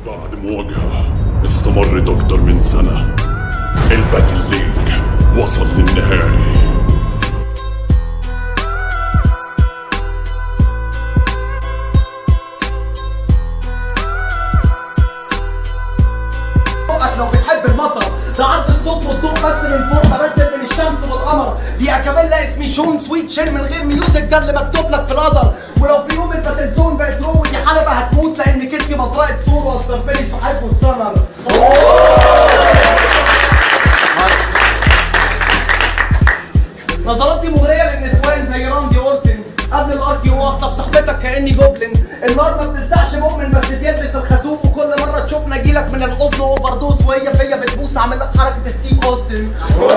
بعد مواجهة استمرت أكتر من سنة الباتل ليج وصل للنهائي فوقك لو بتحب المطر ده عرض الصوت والضوء بس من فوق ببدل من الشمس والقمر دي اكابيلا اسمي شون سويت شير من غير ميوزك ده اللي مكتوب لك في القدر ولو في يوم الباتل زون بقت رو دي حلبة هتموت لان كتفي مطرقة سور واستربلي في حيث السمر نظراتي مغرية للنسوان زي راندي اورتن قبل الارض واخطف صاحبتك كاني جوبلن النار ما بتلسعش مؤمن بس بيلبس الخازوق وكل مره تشوفنا اجيلك من الحزن اوفر دوس وهي فيا بتبوس عامل لك حركه ستيف اوستن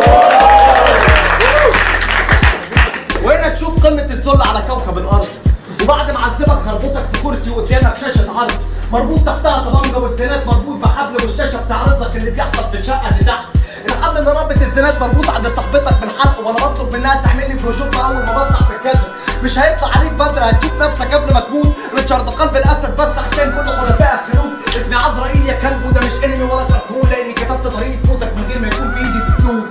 وهنا تشوف قمه الذل على كوكب الارض وبعد ما اعذبك هربطك في كرسي وقدامك شاشه عرض مربوط تحتها طبنجه والزنات مربوط بحبل والشاشه بتعرض لك اللي بيحصل في الشقه اللي تحت الحبل اللي رابط الزنات مربوط عند صاحبتك من حلق وانا بطلب منها تعمل لي بروجوت اول ما بطلع في الكادر مش هيطلع عليك بدر هتشوف نفسك قبل ما تموت ريتشارد قلب الاسد بس عشان كل حلفائك خلود اسمي عزرائيل يا كلب وده مش انمي ولا كرتون لاني كتبت طريقه موتك من غير ما يكون في ايدي تسلوك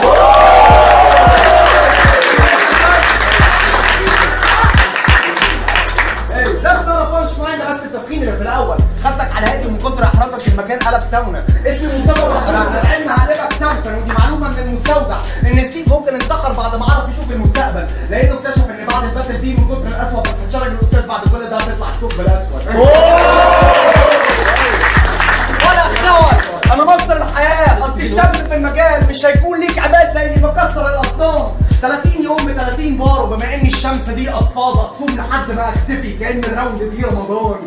ده اسمها بانش لاين ده بس التسخين اللي في الاول خدتك على هادي ومن كتر احراجك المكان قلب ساونا اسمي مستودع العلم هقلبك سمسم ودي معلومه من المستودع ان ستيف ممكن انتحر بعد ما عرف يشوف المستقبل لانه اكتشف ان بعد الباتل دي من كتر القسوه فتتشرج الاستاذ بعد كل ده هتطلع الثوب بالاسود ولا خول انا مصدر الحياه قصدي الشمس في المجال مش هيكون ليك عباد لاني بكسر الاصنام 30 يوم ب 30 بار وبما ان الشمس دي اصفاد اتصوم لحد ما اختفي كان الراوند دي رمضان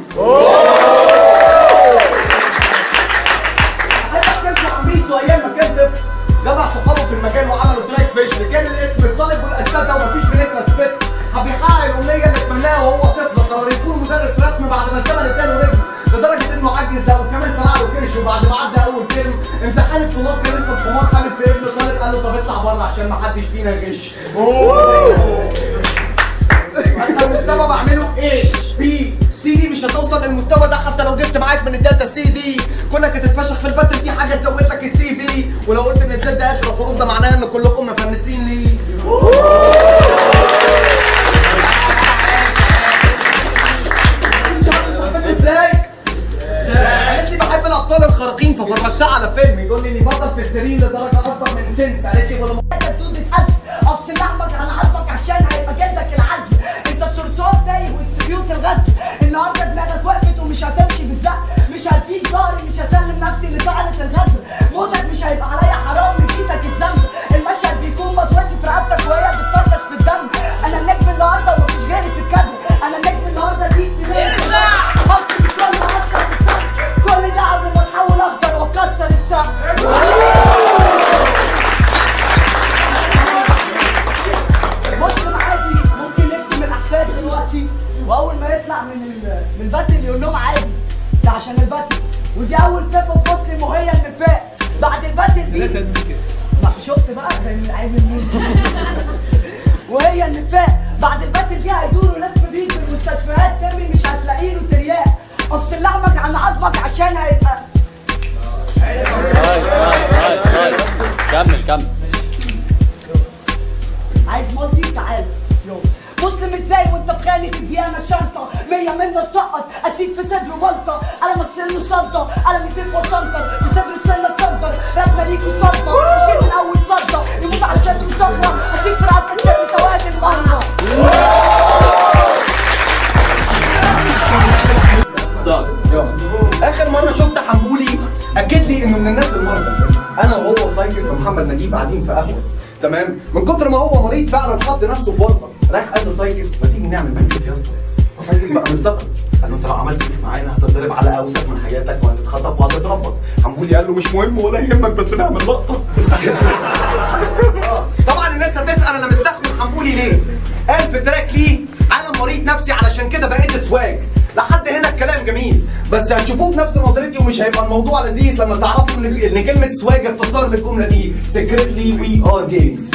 احب احكي عن ميسو ايام ما كان طفل جمع صحابه في المكان وعملوا تراك فيشن كان الاسم الطالب والاستاذه ومفيش بنكلاس بيت حب يحقق الامنيه اللي اتمناها وهو طفل قرر يكون مدرس رسم بعد ما الزمن اداله رجل لدرجه انه عجز لا وكمان طلع له كرش وبعد ما عدى اول ترم امتحان الطلاب كان لسه الحمار حامل في ابن طالب قال له طب اطلع بره عشان ما حدش فينا يغش بس المستوى بعمله ايه بي سي دي مش هتوصل للمستوى ده حتى لو جبت معاك من الداتا سي دي كونك هتتفشخ في الباتل دي حاجه تزود لك السي في ولو قلت ان الزد ده اخر الحروف ده معناه ان كلكم مفنسين ليه ازاي؟ قالت لي بحب الابطال الخارقين ففرجتها على فيلم يقول لي اني بطل في السرير لدرجه اكبر من سنس قالت لي ولما انت بتقول بتأذي افصل لحمك عن عظمك عشان هيبقى جلدك العزل انت صرصار تايه وسط بيوت الغزل النهارده دماغك وقفت ومش هتمشي بالزق مش هديك ظهري مش هسلم نفسي لطعنة الغزل موتك مش هيبقى عليا حرام من ايدك الذنب المشهد بيكون مطوتي في رقبتك وهي بتطرطش في الدم انا النجم النهارده ومفيش غيري في الكادر انا النجم النهارده دي اطلع هكسر كل هكسر السقف كل ده قبل ما اتحول اخضر واكسر السقف مسلم عادي ممكن نرسم الاحفاد دلوقتي واول ما يطلع من ال- من الباتل يقول لهم عادي ده عشان الباتل ودي اول صفه في مسلم وهي النفاق بعد الباتل دي ما شفت بقى ده من عيب المين وهي النفاق بعد الباتل دي هيدوروا لف بيك في المستشفيات سامي مش هتلاقي له ترياق افصل لحمك عن عظمك عشان هيبقى كمل كمل عايز مالتي تعال يو مسلم ازاي وانت في خانة الديانة شرطة مية منا سقط اسيب في صدره بلطة قلمك سنه صدى قلمي سيف وسنطر في صدره السنة صدر رسمة ليك وصدمة مشيت من اول صدى يموت على صدره صدمة اسيب في رقبتك شبه سواد المهرة اخر مره شفت حنبولي اكد لي انه من الناس المرضى انا وهو سايكس ومحمد نجيب قاعدين في قهوه تمام من كتر ما هو مريض فعلا حط نفسه في ورطه راح قال لسايكس ما تيجي نعمل بنكت يا اسطى فسايكس بقى مستغرب قال له انت لو عملت كده معانا هتتضرب على اوسخ من حياتك وهتتخطف وهتتربط حنبولي قال له مش مهم ولا يهمك بس نعمل لقطه طبعا الناس هتسال انا مستخدم حنبولي ليه قال في تراك ليه انا مريض نفسي علشان كده بقيت سواج لحد هنا الكلام جميل بس هتشوفوه بنفس نظرتي ومش هيبقى الموضوع لذيذ لما تعرفوا ان ان كلمه سواج اختصار للجمله دي سكرتلي وي ار جيمز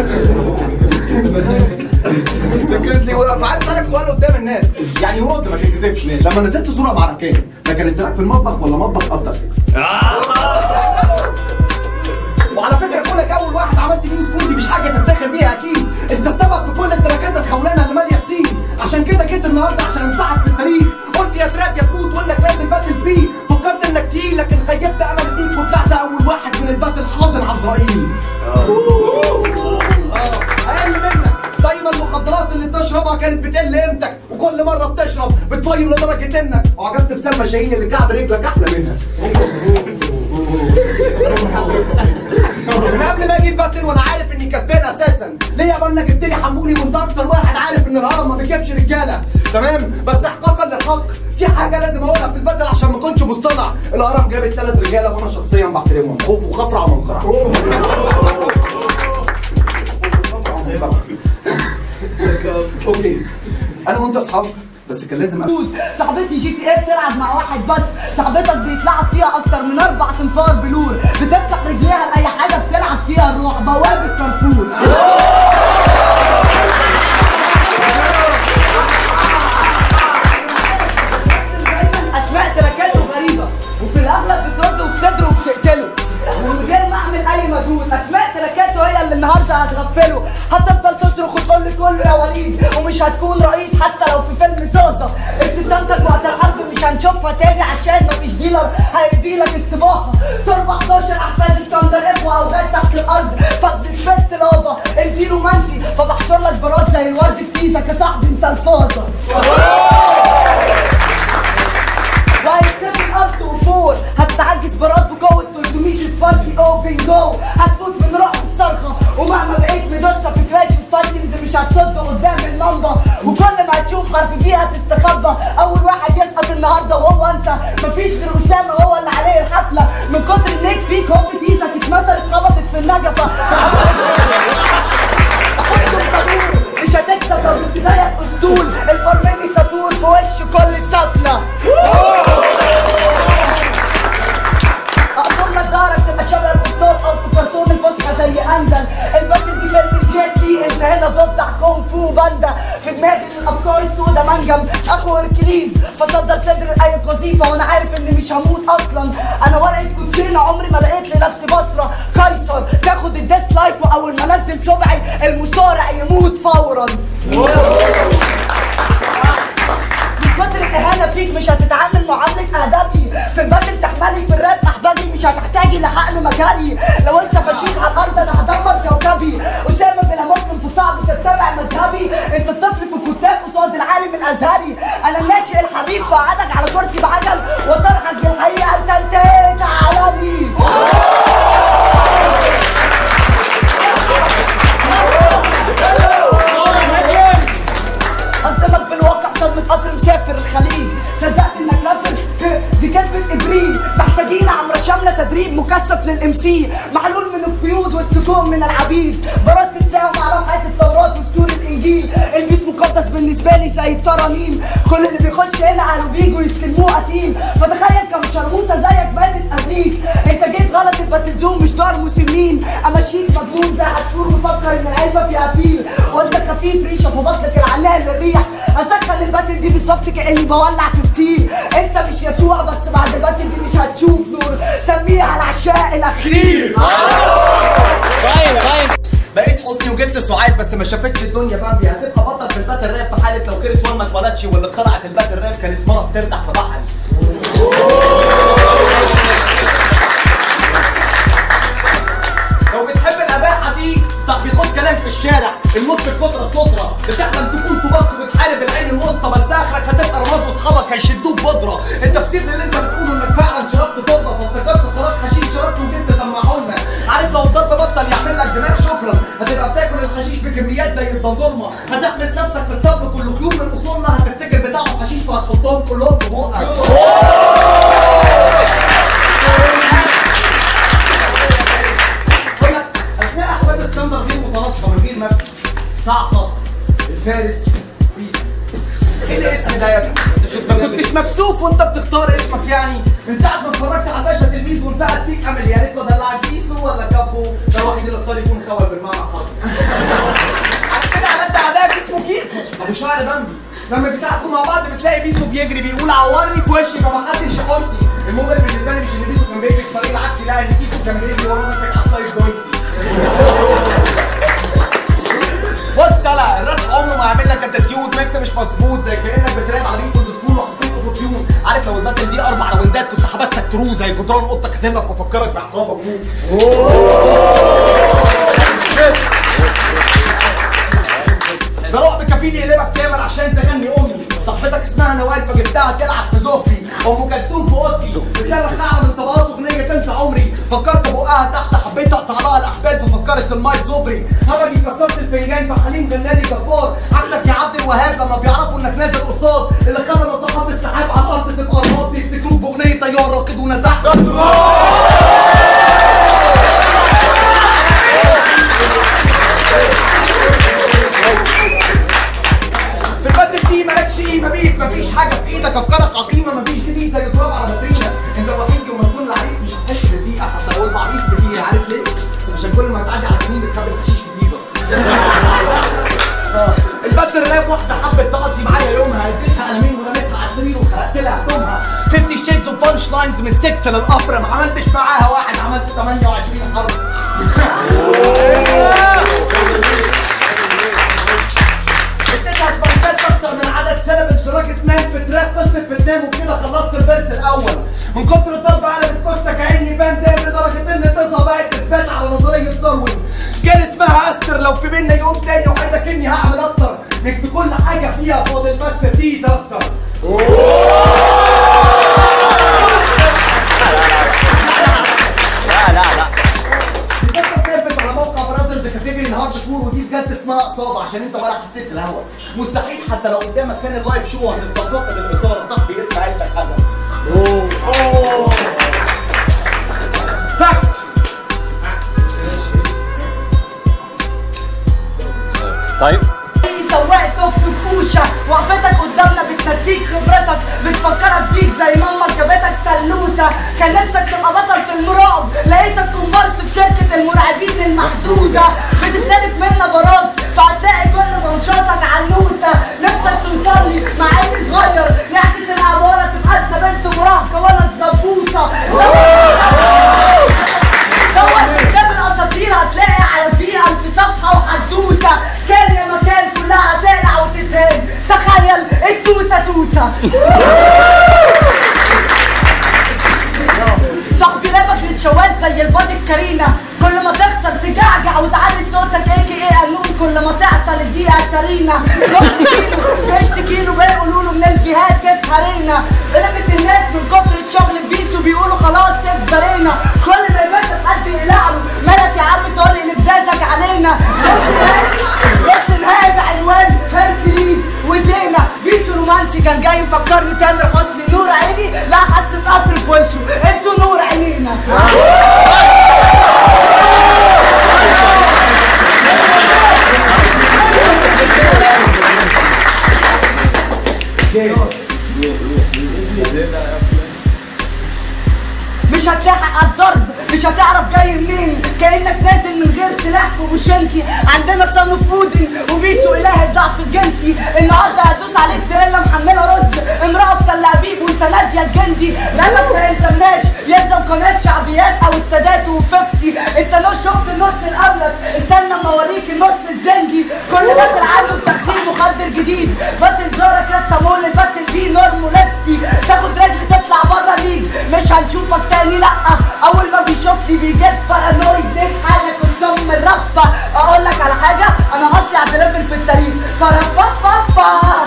سكرتلي فعايز اسالك سؤال قدام الناس يعني رد ما تكذبش لما نزلت صوره مع ركان ده كانت تراك في المطبخ ولا مطبخ افتر سكس وعلى فكره كونك اول واحد عملت مين سكول دي مش حاجه تفتخر بيها اكيد انت السبب في كل التراكات الخولانه اللي ماليه السين عشان كده جيت النهارده عشان امسحك في التاريخ قلت يا تراب يا تموت ولا لازم باتل بيه فكرت انك تقيل لكن خيبت امل فيك وطلعت اول واحد من البات الحاضن عزرائيل اه اقل منك زي ما المخدرات اللي بتشربها كانت بتقل قيمتك وكل مره بتشرب بتفيم لدرجه انك اعجبت بسلمى شاهين اللي كعب رجلك احلى منها من قبل ما اجيب باتل وانا عارف اني كسبان اساسا ليه يا بنا جبت لي حمولي وانت اكتر واحد عارف ان الهرم ما بيجيبش رجاله تمام بس احقاقا للحق في حاجه لازم اقولها في البدل عشان ما كنتش مصطنع الهرم جابت ثلاث رجاله وانا شخصيا بحترمهم خوف وخفرع ومنقرع اوكي انا وانت اصحاب بس كان لازم أ... دود صاحبتي جي تي ايه بتلعب مع واحد بس صاحبتك بيتلعب فيها اكتر من اربع تنفار بلور بتفتح رجليها لاي حاجه بتلعب فيها الروح بوابه كارفور اسماء تركاته غريبه وفي الاغلب بترد في صدره وبتقتله ومن غير ما اعمل اي مجهود اسماء تركاته هي اللي النهارده هتغفله هتفضل تصرخ وتقول لي كله يا وليد ومش هتكون رئيس حتى لو في فيلم زازا ابتسامتك وقت الحرب مش هنشوفها تاني عشان مفيش ديلر هيديلك استباحه ضرب 11 احفاد اسكندر اخوه اوغاد تحت الارض فقد سبت لافا انتي رومانسي فبحشر لك براد زي الورد في كيسك يا صاحبي انت الفاظه وهيتكتب الارض وفور هتتعجز براد بقوه 300 سباركي اوبن جو هتموت من رعب الصرخه ومهما بقيت مدوسه في كلاش الفايتنز مش هتصد قدام اللمبه وكل ما هتشوف حرف فيها تستخبى اول واحد يسقط النهارده وهو انت مفيش غير اسامه هو اللي عليه الحفله من كتر النيك فيك هوب ايدك اتنطرت خبطت في النجفه حط الطابور مش هتكسب لو كنت زيك اسطول البرمجي سطور في وش كل سفله اقدم لك دارك تبقى شبه القطاط او في كرتون الفسحه زي اندل الباتل دي فيلم الجيت دي انت هنا بتفتح كونغ فو باندا في دماغي الافكار السودا منجم اخو اركليز فصدر صدر اي قذيفه وانا عارف اني مش هموت اصلا انا ورقه كوتشينه عمري ما لقيت لنفسي بصره قيصر تاخد الديسلايك واول ما انزل سبعي المصارع يموت فورا من كتر الاهانه فيك مش هتتعامل معامله ادبي في البدل تحملي في الراب احبابي مش هتحتاجي لحقن مجاري لو انت فشيخ على الارض انا هدمر كوكبي اسامه بلا مسلم فصعب تتبع مذهبي انت الطفل في الكتاب قصاد العالم الازهري انا الناشئ الحريف فقعدك على كرسي بعجل وصرحك بالحقيقه انت انتهيت عالمي اصدمك بالواقع صدمة قطر مسافر الخليج صدقت انك رابر دي كذبة ابريل محتاجين عمرة شاملة تدريب مكثف للام سي معلول من القيود واستكون من العبيد بردت الساعة مع رفعة التوراة وسطور الانجيل البيت مقدس بالنسبة لي زي الترانيم كل اللي بيخش هنا قالوا بيجوا يستلموه قتيل فتخيل كم شرموطة زيك باتت قبليك انت جيت غلط الباتلزوم مش دار مسلمين امشيك مجنون زي عصفور مفكر ان العلبة فيها فيل وزنك خفيف ريشة في بطنك العناء للريح اسخن الباتل دي بالظبط كاني بولع في فتيل انت مش يسوع بس بعد الباتل دي مش هتشوف نور سميها العشاء الاخير طيب طيب بقيت حسني وجبت سعاد بس ما شافتش الدنيا بامبي هتبقى بطل في الباتل راب في حاله لو كريس وان ما اتولدش واللي اخترعت الباتل راب كانت مرة بتردح في بحر لو بتحب الاباحه دي صاحبي خد كلام في الشارع الموت في الكتره ستره بتحلم تكون طباخ وبتحارب العين الوسطى بس اخرك هتبقى رماد واصحابك هيشدوك بودره التفسير للي انت بتقوله انك فعلا شربت تربه فافتكرت خلاص حشيش شربت وجبت سمعونا عارف لو الضرب بطل يعمل لك دماغ شكرا هتبقى بتاكل الحشيش بكميات زي الدندورمه هتحبس نفسك في الصبر كل خيوط من اصولنا هتفتكر بتاعهم حشيش فهتحطهم كلهم في بقك بقول لك اسماء احمد اسكندر غير متناسقه من غير مبنى صعقه الفارس بيس ايه الاسم ده يا ابني؟ انت كنت وانت بتختار اسمك يعني من ساعه ما اتفرجت على باشا تلميذ وانفعت فيك امل يا ريت دلعك بيسو ولا كابو ده الوحيد اللي اختار يكون خوال بالمعنى الحرفي على كده على قد اعدائك اسمه كيكو ابو شعر بامبي لما بتلعبوا مع بعض بتلاقي بيسو بيجري بيقول عورني في وشي فمحدش يحطني المهم بالنسبه لي مش ان بيسو كان بيجري في الطريق العكسي لا ان كيكو كان بيجري وراه ماسك على السايد دويتسي بص يلا الراب عمره ما هيعمل لك اتيتيود ميكس مش مظبوط زي كانك بتراب على بيت الدسكول وحطيت اوتو تيون عارف لو الباتل دي اربع راوندات كنت حبستك ترو زي جدران اوضتك اسيبك وافكرك بعقاب ابوك ده رعب كفيل يقلبك كامل عشان تغني امي صاحبتك اسمها نوال فجبتها تلعب في زهري ام كلثوم في اوضتي بتصرخ اعلى من طبقات اغنيه تنسى عمري فكرت بقها تحت حبيت اقطع لها الاحبال ففكرت المايك زبري همجي كسرت الفنجان فحليم غنالي جبار عكسك يا عبد الوهاب لما بيعرفوا انك نازل قصاد اللي خلى نطاقات السحاب على الارض تبقى رماد بيفتكروك باغنيه طيار راكدونا تحت في البدل دي مالكش قيمه بيس مفيش حاجه في ايدك افكارك عقيمه مفيش جديد زي التراب على ماترينا انت الوحيد يوم ما تكون العريس مش هتحس بالدقيقه حتى لو العريس بدقيقه عارف ليه؟ عشان كل ما تعدي على اليمين بتخبي الحشيش في ايدك آه. البت الراب واحده حبت تقضي معايا يومها اديتها قلمين ورميتها على السرير وخرقت لها هدومها 50 شيدز اوف بانش لاينز من 6 للابر ما عملتش معاها واحد عملت 28 حرف اديتها سبايسات اكتر من عدد سنه من شراكه مان في تراك قصه فيتنام وكده خلصت الفيرس الاول من كتر الضرب قلبت كوستا كاني فان دام لدرجه ان تصها بقت اثبات على نظريه داروين كان اسمها استر لو في بينا يوم تاني وعدك اني هعمل اكتر نكتب كل حاجه فيها فاضل بس ديزاستر لا لا لا الفكره اتنفذ على موقع براذرز كاتيجوري الهارد كور ودي بجد اسمها اصابه عشان انت ولا حسيت الهوا مستحيل حتى لو قدامك كان اللايف شو هتبقى فاقد الاثاره صاحبي اسم عيلتك انا اوه اوه فاكت طيب سواق توك توك اوشا وقفتك قدامنا بتنسيك خبرتك بتفكرك بيك زي ماما جابتك سلوته كان نفسك تبقى بطل في المراقب لقيتك كومبارس في شركه المراقبين المحدوده بتستلف منا براد فهتلاقي كل منشاتك عنوته نفسك توصل لي مع اني صغير نعكس العباره تبقى انت بنت مراهقه ولا الزبوطه دور في كتاب الاساطير هتلاقي على فيه الف صفحه وحدوته كان يا مكان كلها هتقلع وتتهان تخيل التوته توته صاحبي رابك للشواذ زي البادي الكريمه كل ما تخسر تجعجع وتعلي صوتك اي كي اي قانون كل ما تعطل الدقيقه سرينا نص كيلو بيشتكي له بيقولوا له من الجهاد جت هرينا قلبت الناس من كتر الشغل بيسو بيقولوا خلاص سيب جرينا كل ما يباشر حد يقلع له مالك يا عم تقول لي لبزازك علينا بص نهائي بعنوان هيركليز وزينة بيسو رومانسي كان جاي مفكرني تامر حسني نور عيني لا حادثة قطر في وشه انتوا نور عينينا مش هتلاحق على الضرب مش هتعرف جاي منين كانك نازل من غير سلاح في بوشنكي عندنا صنف اودن وبيسو اله الضعف الجنسي النهارده هدوس عليك تريلا محمله رز امراه في تل ابيب وانت ناديه الجندي رمك ما يلزمناش يلزم قناه شعبيات او السادات وففتي انت لو شفت النص الابلس استنى اما اوريك النص الزنجي كل باتل عنده بتغسيل مخدر جديد باتل زارك رتا مول الباتل دي نورمو لبسي تاخد رجل تطلع بره ليج مش هنشوفك تاني لا اول ما بيشوفني بيجيت بارانويد ديك حالك قدام الربة اقول لك على حاجه انا اصلي على ليفل في التاريخ فربابابا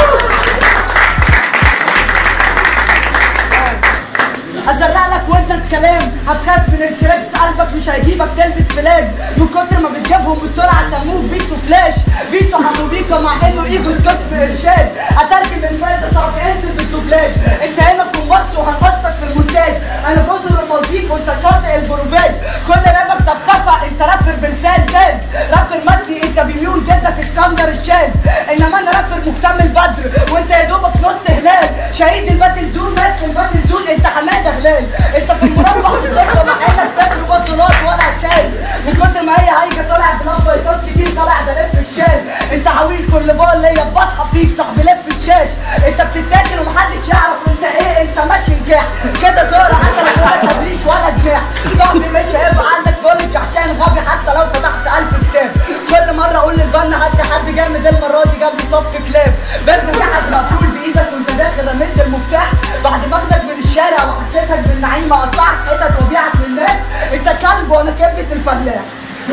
ازرع لك ودنك كلام هتخاف من الكريبس قلبك مش هيجيبك تلبس فلاج من كتر ما بتجيبهم بسرعه سموك بيسو فلاش بيسو حبوبيكا مع انه ايجوز قسم ارشاد اترجم الفايده صعب انزل بالدوبلاج انت هنا كومبارس وهنقصك في المونتاج انا جزر المالديف وانت شاطئ البروفاج كل رابك ترتفع انت رابر بلسان جاز رابر مادي انت بميول جدك اسكندر الشاذ انما انا رابر مكتمل بدر وانت يا دوبك نص هلال شهيد الباتل زون مات في الباتل زون انت حماده هلال انت في المربع بالصدفه مع انك ساتر بطولات ولا كاس من كتر ما هي هايجه طالع بلف بايطات كتير طالع ده لف الشال انت عويل كل بال ليا بطحه فيك صاحبي لف الشاش انت بتتاكل ومحدش يعرف انت ايه انت ماشي نجاح كده صورة حتى لو ما سابليش ولا جناح صاحبي مش هيبقى عندك نولج عشان غبي حتى لو فتحت ألف كتاب كل مرة اقول للبنا هات لي حد جامد المرة دي جاب لي صف كلاب باب تحت مقفول بايدك وانت داخل رميت المفتاح بعد ما اخدك من الشارع وحسيتك بالنعيم اقطعك حتت وابيعك للناس انت كلب وانا كبدة الفلاح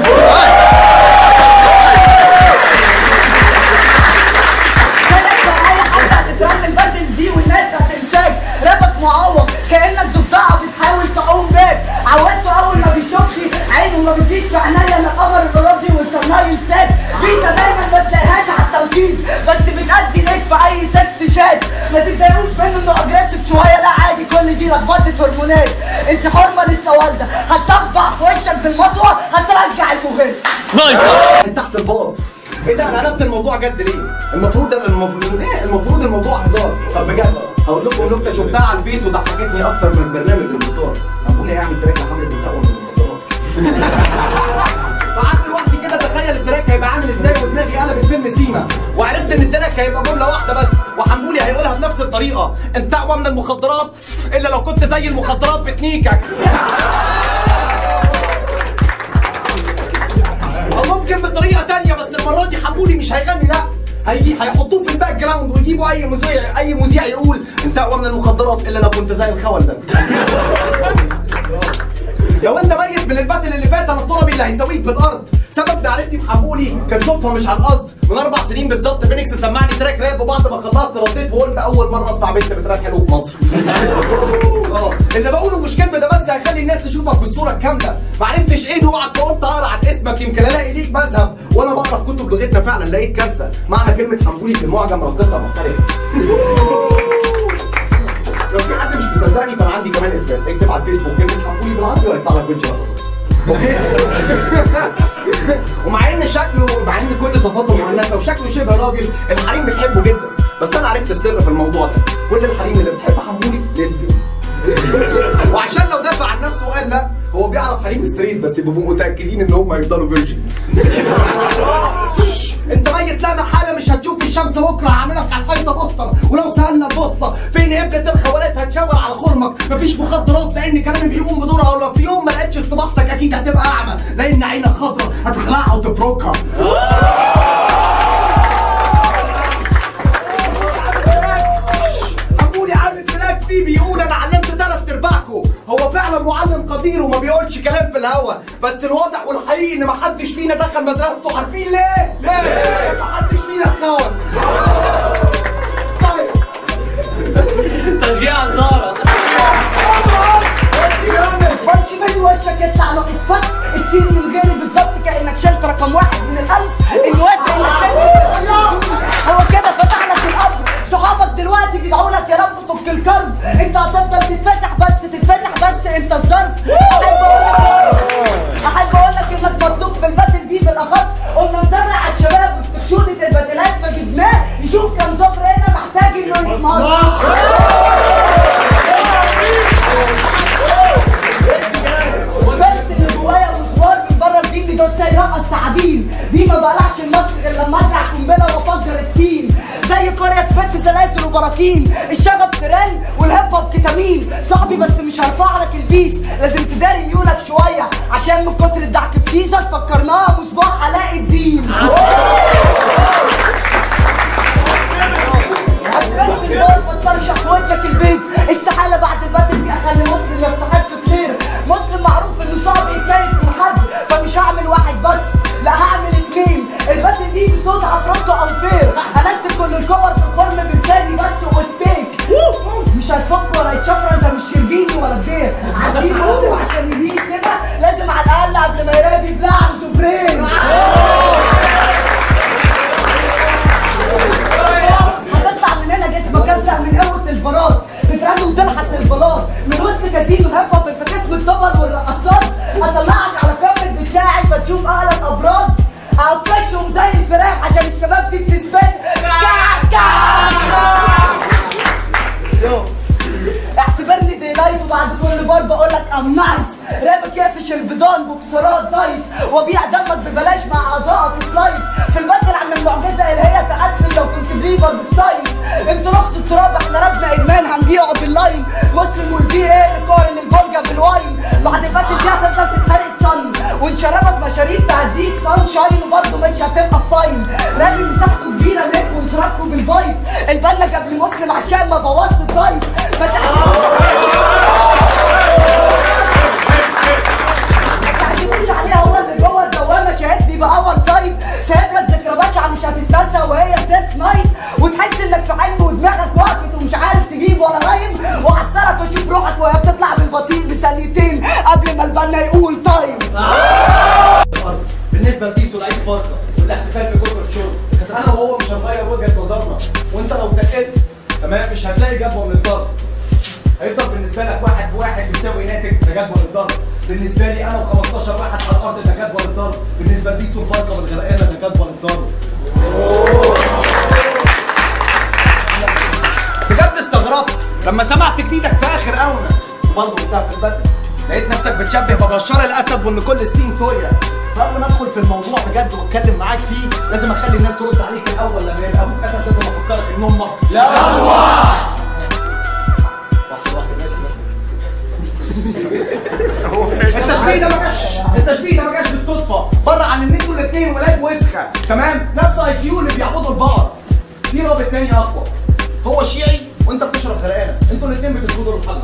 كانت معايا حد هتترن الباتل دي والناس هتنساك رابك معوض كانك ضفدعه بتحاول تقوم باب عودته اول ما بيشوفني عينه ما بتجيش في عينيا انا القمر الاوروبي والكرناي الساد بيسا دايما ما تلاقيهاش على التنفيذ بس بتأدي ليك في اي سكس شات ما تتضايقوش منه انه اجريسيف شويه لا عادي كل دي لخبطه هرمونات انت حرمه لسه والده هتصبع في وشك بالمطوه هترجع المغل تحت البلاط ايه ده انا قلبت الموضوع جد ليه؟ المفروض المفروض ايه؟ المفروض الموضوع هزار طب بجد هقول لكم نكته شفتها على الفيس وضحكتني اكتر من برنامج الانتصار طب لي اعمل تراك لحمله التقوى من المخدرات قعدت لوحدي كده تخيل التراك هيبقى عامل ازاي ودماغي قلبت فيلم سيما وعرفت ان التراك هيبقى جمله واحده بس وحمولي هيقولها بنفس الطريقه انت اقوى من المخدرات الا لو كنت زي المخدرات بتنيكك او ممكن بطريقه تانية بس المره دي حمولي مش هيغني لا هيجي هيحطوه في الباك جراوند ويجيبوا اي مذيع اي مذيع يقول انت اقوى من المخدرات الا لو كنت زي الخول ده لو انت ميت من الباتل اللي فات انا طلبي اللي هيساويك بالارض سبب معرفتي بحمولي كان صدفه مش عن قصد من اربع سنين بالظبط فينيكس سمعني تراك راب وبعد ما خلصت رديت وقلت اول مره اسمع بنت بتراك حلو في مصر اه اللي بقوله مش كذب ده بس هيخلي الناس تشوفك بالصوره الكامله ما عرفتش ايه نوعك فقلت اقرا عن اسمك يمكن الاقي ليك مذهب وانا بقرا في كتب لغتنا فعلا لقيت كارثه معنى كلمه حنبولي في المعجم رقصه مختلفه لو في حد مش مصدقني فانا عندي كمان اثبات اكتب على الفيسبوك كلمه حنبولي بالعربي وهيطلع لك وجه رقصه اوكي ومع ان شكله مع ان كل صفاته مؤنثه وشكله شبه راجل الحريم بتحبه جدا بس انا عرفت السر في الموضوع ده كل الحريم اللي بتحب حمولي ليزبيان وعشان لو دافع عن نفسه وقال لا هو بيعرف حريم ستريت بس بيبقوا متاكدين ان هم هيفضلوا فيرجن انت ميت لا محاله مش هتشوف الشمس بكره هعملك على الحيطه بوستر ولو سالنا البوصله فين ابنه الخوالات هتشاور على خرمك مفيش مخدرات لان كلامي بيقوم بدورها ولو في يوم ما لقيتش استباحتك اكيد هتبقى اعمى لان عينك خضرا هتخلعها وتفركها حمولي عامل تراك فيه بيقول انا علمت ثلاث ارباعكم هو فعلا معلم قدير وما بيقولش كلام في الهوا بس الواضح والحقيقي ان محدش فينا دخل مدرسته عارفين ليه؟ ليه؟ محدش فينا اتخون طيب تشجيع سارة بمشي من وشك يطلع له اصفر السين من غيري بالظبط كانك شلت رقم واحد من الالف انه وافق انك تنزل هو كده فتح لك الارض صحابك دلوقتي بيدعوا لك يا رب فك الكرب انت هتفضل تتفتح بس تتفتح بس انت الظرف احب اقول لك احب اقول لك انك مطلوب في الباتل دي بالاخص قلنا ندرع على الشباب واستكشوفة الباتلات فجبناه يشوف كم صفر هنا محتاج انه يتمصر الفارس اللي جوايا مشوار من بره الفيلم ده ازاي يرقص تعابين دي ما بقلعش المصر غير لما ازرع قنبله وافجر السين زي قريه سبت سلاسل وبراكين الشغف ترند والهيب هوب كتامين صاحبي بس مش هرفع لك البيس لازم تداري ميولك شويه عشان من كتر الدعك في تيزر فكرناها مصباح علاء الدين عسكرت في الباب ما تطرشح ودك البيز استحاله بعد الباتل دي اخلي مسلم يستحق كتير مسلم معروف انه صعب يتكيف من حد فمش هعمل واحد بس لا هعمل اتنين الباتل دي بصوت عفرته انفير هنزل كل الكور في الفرن بلساني بس وستيك مش هتفك ولا يتشفر انت مش شربيني ولا الدير اكيد مسلم عشان يميت كده لازم على الاقل قبل ما يراقب يبلع سوبرين هتطلع من هنا جسمك ازرق من قوه البلاط تترن وتلحس البلاط من وسط كازينو الهيب هوب انت قسم الطبل والرقصات اطلعك على كامل بتاعي فتشوف اعلى الابراج اقفشهم زي الفراخ عشان الشباب دي بتثبت كعك كعك يو اعتبرني دي نايت وبعد كل بار بقول لك ام نايس رابك يقفش البيضان بكسرات دايس وبيع دمك ببلاش مع اعضائك سلايس في البدل عن المعجزه اللي هي تأسلم لو كنت بليفر بالساينس انتوا رخص التراب احنا ربنا ادمان هنبيعه باللاين مسلم والفي ايه اللي قارن الفولجا بالواين بعد فاتت دي هتفضل تتحرق صن ونشربك مشاريب تعديك سان شاين وبرضه مش هتبقى فاين رامي مساحته كبيره ليك ونضربكم بالبايت البدله قبل مسلم عشان ما بوظت الضيف ما تعتمدش عليها هو اللي جوه الدوامه شاهدني باور سايد سايب لك ذكرى بشعه مش هتتنسى وهي سيس نايت وتحس انك في حلم ودماغك وقفت ومش عارف تجيب ولا رايم وحسرك واشوف روحك وهي بتطلع بالبطيء بثانيتين قبل ما البنا يقول تايم الارض بالنسبه لديسو لعيب فرقه والاحتفال بكفر الشرب انا وهو مش هنغير وجهه نظرنا وانت لو تقلت تمام مش هتلاقي جدول للضرب هيفضل بالنسبه لك واحد بواحد يساوي ناتج ده جدول الضرب بالنسبه لي انا و15 واحد على الارض ده جدول الضرب بالنسبه لديسو الفرقه بالغرقانه ده جدول الضرب بجد استغربت لما سمعت جديدك في اخر اونه برضه بتاع في البدن لقيت نفسك بتشبه ببشار الاسد وان كل السين سوريا قبل ما ادخل في الموضوع بجد واتكلم معاك فيه لازم اخلي الناس ترد عليك الاول لما يبقى ابوك اسد لازم افكرك ان امك لا واحد واحد ماشي ماشي التشبيه ده ما جاش التشبيه ده ما جاش بالصدفه بره عن ان انتوا الاثنين ولاد وسخه تمام نفس اي كيو اللي بيعبدوا البقر في رابط تاني اقوى هو شيعي وانت بتشرب غرقانه انتوا الاثنين بتسجدوا للحجر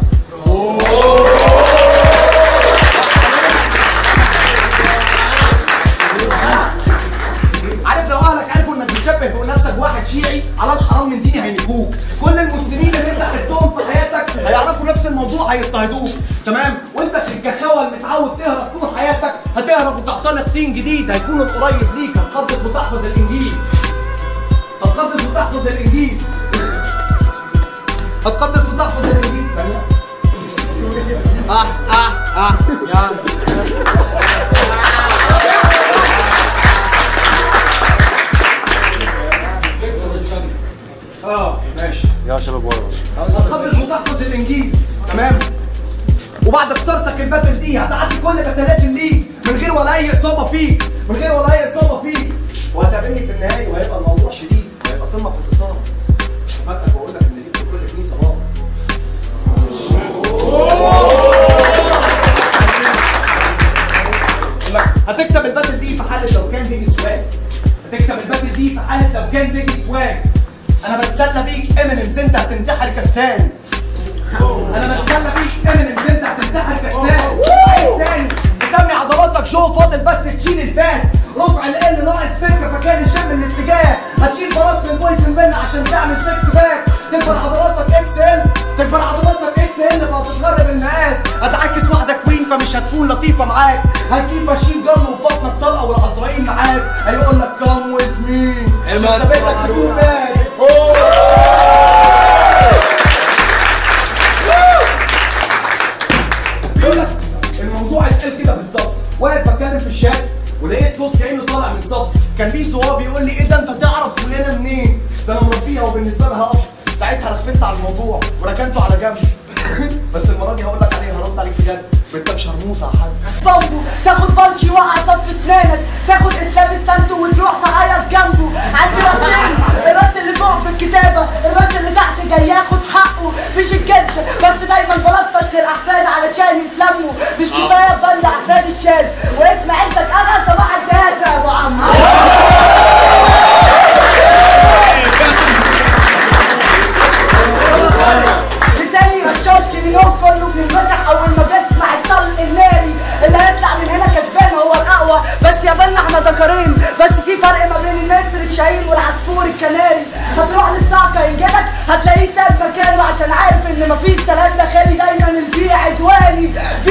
عارف لو اهلك عرفوا انك بتشبه بنفسك بواحد شيعي على الحرام من ديني هينجوك كل المسلمين اللي انت خدتهم في حياتك هيعرفوا نفس الموضوع هيضطهدوك تمام وانت في الجشاوه اللي متعود تهرب طول حياتك هتهرب وتختلق دين جديد هيكون القريب ليك هتقدس وتحفظ الانجيل هتقدس وتحفظ الانجيل هتقدس وتحفظ الانجيل ثانيه احس احس احس يلا اه ماشي يا شباب ورا هتقدس وتحفظ الانجيل تمام وبعد خسارتك الباتل دي هتعدي كل بتلات الليج من غير ولا اي اصابه فيك من غير ولا اي اصابه فيك وهتقابلني في النهايه وهيبقى الموضوع شديد وهيبقى قمه في الاتصال فاتك بقول لك ان ليك في كل كنيسه بابا يقول لك هتكسب الباتل دي في حاله لو كان بيجي سواك هتكسب الباتل دي في حاله لو كان بيجي سواك انا بتسلى بيك امينيمز انت هتنتحر كستان انا بتسلى بيك امينيمز انت هتنتحر كستان عيب تاني مسمي عضلاتك شو فاضل بس تشيل الفاتس رفع ال ناقص فكه فكان الشم الاتجاه هتشيل بلاط من بويزن بن عشان تعمل سكس باك تكبر عضلاتك اكس ال تكبر عضلاتك اكس ال فهتتغرب المقاس هتعكس واحده كوين فمش هتكون لطيفه معاك هتجيب ماشين جن وبطنك طلقه والعزرائيل معاك هيقول لك كام ويز مي عشان ثابت لك هتكون باس يقول لك الموضوع اتقال كده بالظبط واقف بتكلم في الشات ولقيت صوت كانه طالع من صوت كان بيسو هو بيقول لي ايه ده انت تعرف فلانه منين ده انا مربيها وبالنسبه لها اب ساعتها رخفت على الموضوع وركنته على جنب بس المره دي هقول لك عليها هرد عليك بجد بنتك شرموطه يا حاج بامبو تاخد بانش يوقع صف اسنانك تاخد اسلام السانتو وتروح تعيط جنبه عندي راسين الراس اللي فوق في الكتابه الراس اللي تحت جاي ياخد حقه مش الجد بس دايما بلطش للاحفاد علشان يتلموا مش كفايه بند احفاد الشاذ واسم عيلتك انا صباح الجهاز يا ابو عمرو لساني رشاش اليوم كله بينفتح اول ما بسمع الطلق الناري اللي هيطلع من هنا كسبان هو الاقوى بس يا بنا احنا ذكرين بس في فرق ما بين النسر الشهير والعصفور الكناري هتروح للصعقه ينجدك هتلاقيه ساب مكانه عشان عارف ان مفيش سلام داخلي دايما الفيه عدواني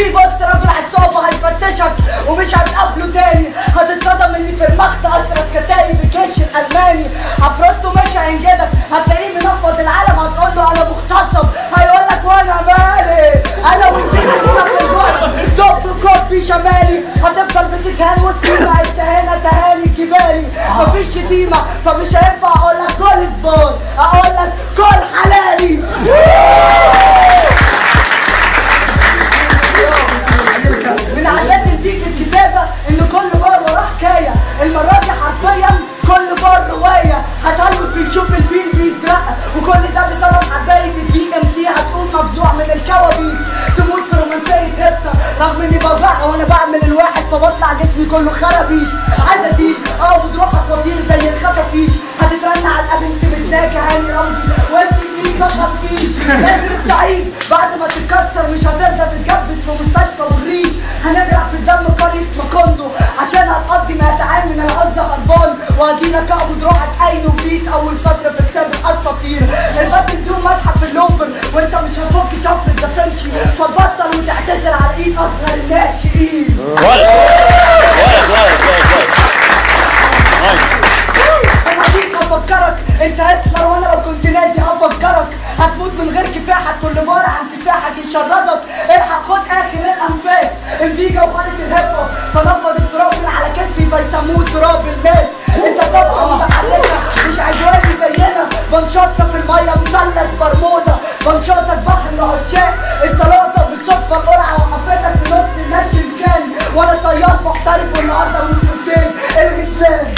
شمالي هتفضل بتتهان وسطينا انت هنا تهاني جبالي مفيش شتيمة فمش هينفع اقول لك كل سبون اقول لك كل حلالي من عادات البيك في الكتابة ان كل بار وراه حكاية المرة دي حرفيا كل بار رواية هتهلوس تشوف الفيل بيسرق وكل ده بسبب حباية البي ام تي هتقوم مفزوع من الكوابيس تموت في رومانسية هبتة رغم اني بوجعها وانا بعمل الواحد فبطلع جسمي كله خرابيش عايز ازيد اه بروحك وطير زي الخفافيش هتترن على الابنت بتناكي هاني رمزي وامشي فيك ما تخافيش لازم السعيد بعد ما تتكسر مش هترضى تتجبس في مستشفى والريش هنجرح في الدم قرية ماكوندو عشان هتقضي ما يتعامل من القصد هربان وهجيلك اقبض روحك اين وبيس اول سطر في كتاب الاساطير الباتل دوم متحف اللوفر وانت مش هتفك شفرة دافنشي فتبطل وتعتذر على ايد اصغر الناشئين هديك هفكرك انت هتلر وانا لو كنت نازي هفكرك هتموت من غير كفاحك كل مرة عن كفاحك يشردك الحق خد اخر الانفاس انفيجا وغلط الهيب هوب فنفض التراب من على كتفي فيسموه تراب الماس انت صفحة متحركة مش عدواني زينا بنشطة في المية مثلث برمودا بنشطك بحر العشاق انت لقطة بالصدفة القرعة وقفتك في نص المشي الكان وانا صياد محترف والنهارده من حسين الغسلان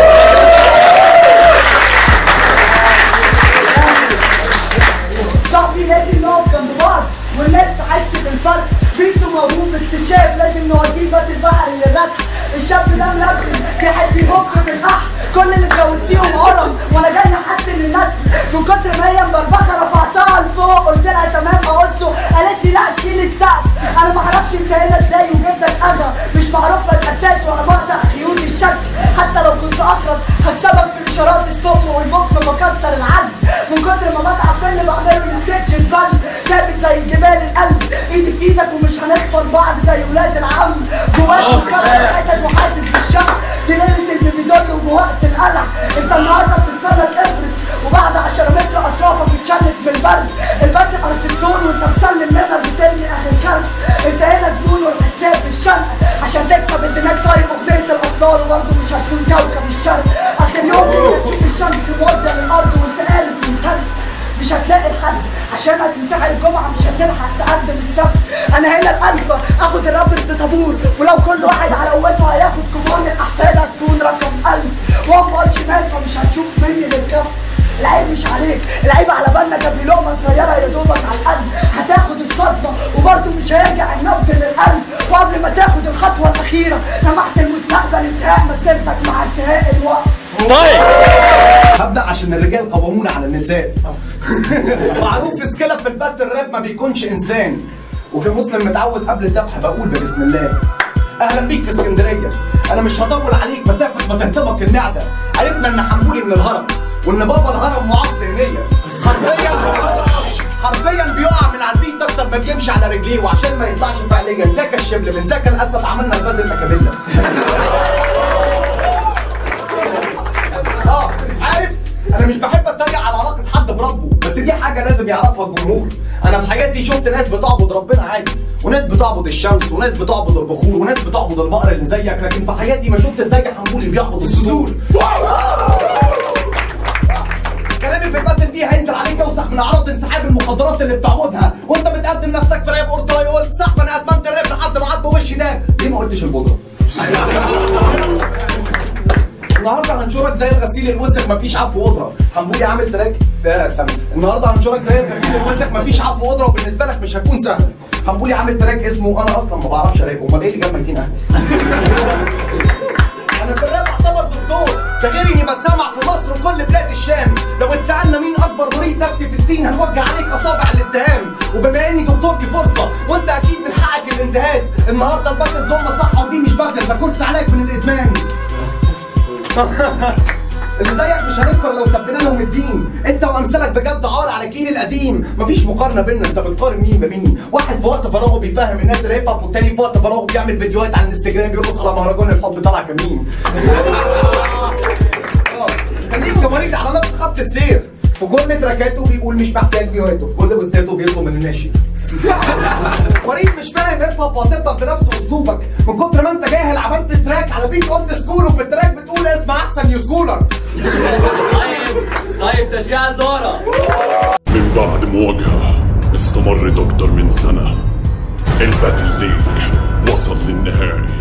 صاحبي لازم نقف جنب بعض والناس تحس بالفرق بيسو موهوب اكتشاف لازم نوديه بات البحر للرتح الشاب ده ملبن بيحب يبك في القح كل اللي اتجوزتيهم هرم وانا جاي احسن النسل من كتر ما هي مبربكه رفعتها لفوق قلت لها تمام اقصه قالت لي لا شيل السقف انا ما اعرفش انت هنا ازاي وجدك اغا مش معروف لك اساس ولا بقطع خيوط الشك حتى لو كنت اخرس هكسبك في اشارات الصم والبكم بكسر العجز من كتر ما بتعب فيلم بعمله السكتش القلب ثابت زي جبال القلب ايدي في ايدك ومش هنصفر بعض زي ولاد العم جواك مكسر حتت وحاسس بالشعر دي ليله البيبيدول وبوقت القلع انت النهارده بتتسلق افرس وبعد 10 متر اطرافك بتشلت بالبرد البرد ارسلتون وانت مسلم منها بترمي اهل الكلب انت هنا زبون والحساب بالشرق عشان تكسب الدماغ طيب اغنيه الاطلال وبرضه مش هتكون كوكب الشرق اخر يوم تشوف الشمس موزع الارض وانت قالب من كلب مش هتلاقي الحد عشان هتنتهي الجمعة مش هتلحق تقدم السبت أنا هنا الألفة آخد الرابرز طابور ولو كل واحد على قوته هياخد كوبون الأحفاد هتكون رقم ألف وأمال شمال فمش هتشوف مني للكف العيب مش عليك العيب على بالنا جاب لي لقمه صغيره يا دوبك على القلب هتاخد الصدمه وبرضه مش هيرجع النبض للقلب وقبل ما تاخد الخطوه الاخيره سمحت المستقبل انتهاء مسيرتك مع انتهاء الوقت هبدا عشان الرجال قوامون على النساء معروف في سكيلة في البات الراب ما بيكونش انسان وفي مسلم متعود قبل الذبح بقول بسم الله اهلا بيك في اسكندريه انا مش هطول عليك مسافه ما تهتمك المعده عرفنا ان حنبولي من الهرم وان بابا الهرم معاق ذهنيا حرفيا حرفيا بيقع من على البيت اكتر ما بيمشي على رجليه وعشان ما يطلعش فعليا ذاك الشبل من ذاك الاسد عملنا البدل المكابيلا اه عارف انا مش بحب اتريق على علاقه حد بربه بس دي حاجه لازم يعرفها الجمهور انا في حياتي شفت ناس بتعبد ربنا عادي وناس بتعبد الشمس وناس بتعبد البخور وناس بتعبد البقر اللي زيك لكن في حياتي ما شفت ازاي حنبولي بيعبد الصدور كلامي في الباتل دي هينزل عليك اوسخ من اعراض انسحاب المخدرات اللي بتعبدها وانت بتقدم نفسك في راب اورتاي قلت صاحبي انا ادمنت الراب لحد ما عاد بوشي ده ليه ما قلتش البودره النهارده هنشرك زي الغسيل الوسخ مفيش عفو قدره حنبولي عامل تراك ده سنة النهارده هنشرك زي الغسيل الوسخ مفيش عفو قدره وبالنسبه لك مش هتكون سهل حنبولي عامل تراك اسمه انا اصلا ما بعرفش اراب امال ايه اللي جاب ميتين اهلي انا في الراب اعتبر دكتور ده غير اني بتسمع في مصر وكل بلاد الشام لو اتسالنا مين اكبر مريض نفسي في الصين هنوجه عليك اصابع الاتهام وبما اني دكتور دي فرصه وانت اكيد من حقك الانتهاز النهارده الباتل زومه صح ودي مش بغدل ده كورس عليك من الادمان اللي زيك مش هنذكر لو سبنا لهم الدين انت وامثالك بجد عار على الجيل القديم مفيش مقارنه بيننا انت بتقارن مين بمين واحد في وقت فراغه بيفهم الناس الهيب هوب والتاني في وقت فراغه بيعمل فيديوهات على الانستجرام بيرقص على مهرجان الحب طالع كمين آه، خليك كمريض على نفس خط السير في كل تراكاته بيقول مش محتاج فيوهاته في كل بوستاته بيطلب من الناشي وريد مش فاهم هيب هوب وهتفضل بنفس اسلوبك من كتر ما انت جاهل عملت تراك على بيت اولد سكول وفي التراك بتقول اسم احسن نيو سكولر طيب طيب تشجيع زارة من بعد مواجهة استمرت أكتر من سنة الباتل ليج وصل للنهائي